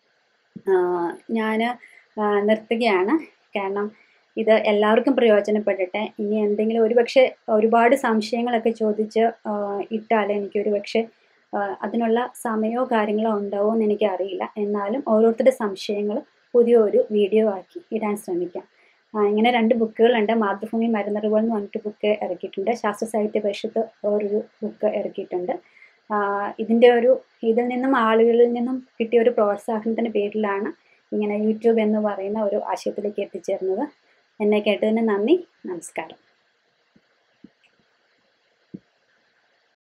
ഞാൻ നിർത്തുകയാണ് കാരണം ഇത് എല്ലാവർക്കും പ്രയോജനപ്പെടട്ടെ ഇനി എന്തെങ്കിലും ഒരുപക്ഷെ ഒരുപാട് സംശയങ്ങളൊക്കെ ചോദിച്ച് ഇട്ടാൽ എനിക്കൊരു പക്ഷേ അതിനുള്ള സമയമോ കാര്യങ്ങളോ ഉണ്ടാവുമോ എന്ന് എനിക്കറിയില്ല എന്നാലും ഓരോരുത്തരുടെ സംശയങ്ങൾ പുതിയൊരു വീഡിയോ ആക്കി ഇടാൻ ശ്രമിക്കാം ഇങ്ങനെ രണ്ട് ബുക്കുകളുണ്ട് മാതൃഭൂമി മരുന്നറിവുകൾ എന്ന് പറഞ്ഞിട്ട് ബുക്ക് ഇറക്കിയിട്ടുണ്ട് ശാസ്ത്ര സാഹിത്യ പരിഷത്ത് ഒരു ബുക്ക് ഇറക്കിയിട്ടുണ്ട് ഇതിൻ്റെ ഒരു ഇതിൽ നിന്നും ആളുകളിൽ നിന്നും കിട്ടിയ ഒരു പ്രോത്സാഹനത്തിൻ്റെ പേരിലാണ് ഇങ്ങനെ യൂട്യൂബ് എന്ന് പറയുന്ന ഒരു ആശയത്തിലേക്ക് എത്തിച്ചേർന്നത് എന്നെ കേട്ടതിന് നന്ദി നമസ്കാരം